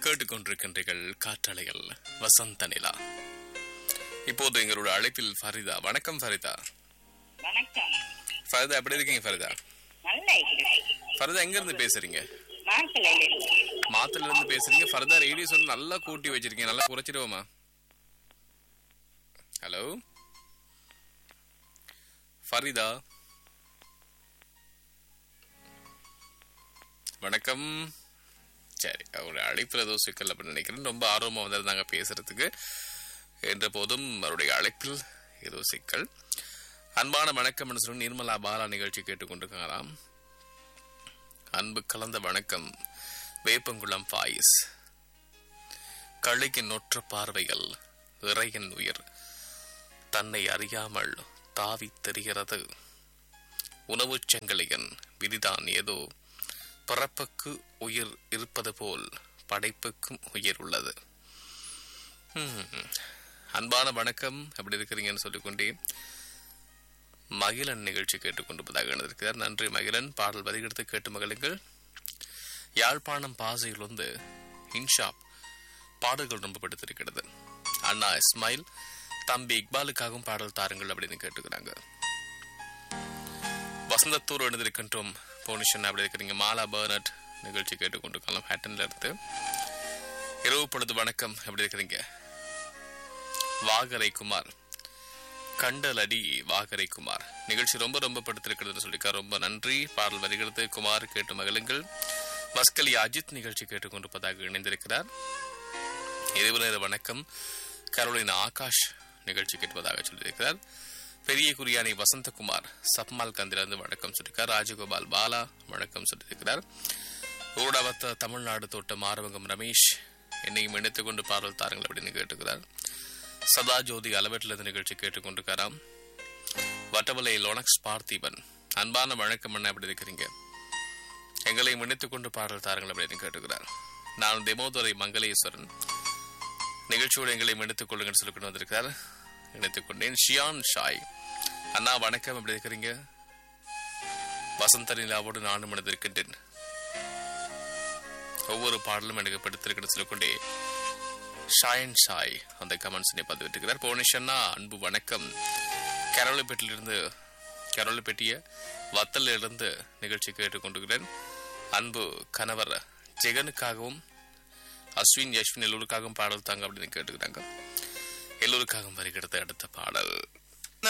கேட்டுக்கொண்டிருக்கின்றீர்கள் காற்றலைகள் வசந்த நிலா இப்போது எங்களோட அழைப்பில் ஃபரிதா வணக்கம் ஃபரிதா வணக்கம் ஃபரிதா எப்படி இருக்கீங்க ஃபரிதா நல்லா இருக்கிறேன் ஃபரிதா எங்க இருந்து பேசுறீங்க மாப்பிள்ளையில இருந்து மாத்துல இருந்து பேசுறீங்க ஃபரிதா ரேடியோ சொல்லி நல்லா கூட்டி வச்சிருக்கீங்க நல்லா குறைச்சிடுவோமா ஹலோ ஃபரிதா வணக்கம் சரி அவருடைய அழைப்பில் ஏதோ சிக்கல் அப்படின்னு நினைக்கிறேன் ரொம்ப ஆர்வமா வந்திருந்தாங்க பேசுறதுக்கு என்ற போதும் அவருடைய அழைப்பில் ஏதோ சிக்கல் அன்பான வணக்கம் என்று சொல்லி நிர்மலா பாலா நிகழ்ச்சி கேட்டுக்கொண்டிருக்காராம் அன்பு கலந்த வணக்கம் வேப்பங்குளம் பாயிஸ் கழுகின் நொற்ற பார்வைகள் இறையின் உயிர் தன்னை அறியாமல் தாவித் தெரிகிறது உணவுச் செங்கலியன் விதிதான் ஏதோ பிறப்புக்கு உயிர் இருப்பது போல் படைப்புக்கும் உயிர் உள்ளது ஹம். அன்பான வணக்கம் எப்படி இருக்கிறீங்கன்னு சொல்லிக்கொண்டே மகிழன் நிகழ்ச்சி கேட்டுக்கொண்டிருப்பதாக இருக்கிறார் நன்றி மகிழன் பாடல் வரிகெடுத்து கேட்டு மகிழுங்கள் யாழ்ப்பாணம் பாசையில் வந்து இன்ஷாப் பாடல்கள் ரொம்ப பிடித்திருக்கிறது அண்ணா இஸ்மாயில் தம்பி இக்பாலுக்காகவும் பாடல் தாருங்கள் அப்படின்னு கேட்டுக்கிறாங்க வசந்தத்தூர் எழுந்திருக்கின்றோம் போனிஷன் அப்படி இருக்கிறீங்க மாலா பர்னட் நிகழ்ச்சி கேட்டுக்கொண்டிருக்கலாம் ஹேட்டன்ல இருந்து இரவு பொழுது வணக்கம் எப்படி இருக்கிறீங்க வாகரை குமார் கண்டலடி வாகரை குமார் நிகழ்ச்சி ரொம்ப ரொம்ப படுத்திருக்கிறது சொல்லிக்கா ரொம்ப நன்றி பாடல் வருகிறது குமார் கேட்டு மகிழுங்கள் மஸ்கலி அஜித் நிகழ்ச்சி கேட்டுக்கொண்டிருப்பதாக இணைந்திருக்கிறார் இரவு நேர வணக்கம் கரோலின் ஆகாஷ் நிகழ்ச்சி கேட்பதாக சொல்லியிருக்கிறார் பெரிய குறியானை வசந்தகுமார் சப்மால் கந்திலிருந்து வணக்கம் சொல்லியிருக்கார் ராஜகோபால் பாலா வணக்கம் சொல்லியிருக்கிறார் ஊடாவத்த தமிழ்நாடு தோட்டம் ஆரவங்கம் ரமேஷ் என்னையும் இணைத்துக் கொண்டு பாடல் தாருங்கள் அப்படின்னு கேட்டுக்கிறார் சதா ஜோதி அளவெட்டிலிருந்து நிகழ்ச்சி கேட்டுக்கொண்டிருக்காராம் வட்டவலை லோனக்ஸ் பார்த்திபன் அன்பான வணக்கம் என்ன எப்படி இருக்கிறீங்க எங்களை இணைத்துக் கொண்டு பாடல் தாருங்கள் அப்படின்னு கேட்டுக்கிறார் நான் தெமோதுரை மங்களேஸ்வரன் நிகழ்ச்சியோடு எங்களை இணைத்துக் கொள்ளுங்கன்னு சொல்லி கொண்டு வந்திருக்கிறார் இணைத்துக் கொண்டேன் ஷியான் ஷாய் அண்ணா வணக்கம் எப்படி இருக்கிறீங்க வசந்த நிலாவோடு நானும் இணைந்திருக்கின்றேன் ஒவ்வொரு பாடலும் எனக்கு பிடித்திருக்கிறது சொல்லிக்கொண்டே ஷாயன் ஷாய் அந்த கமெண்ட்ஸினை பதிவிட்டிருக்கிறார் புவனேஸ்வரனா அன்பு வணக்கம் கரோலிப்பேட்டிலிருந்து கரோலிப்பேட்டிய வத்தலிலிருந்து நிகழ்ச்சி கேட்டுக்கொண்டிருக்கிறேன் அன்பு கணவர் ஜெகனுக்காகவும் அஸ்வின் யஷ்வின் எல்லோருக்காகவும் பாடல் தாங்க அப்படின்னு கேட்டுக்கிறாங்க எல்லோருக்காகவும் வருகிறது அடுத்த பாடல்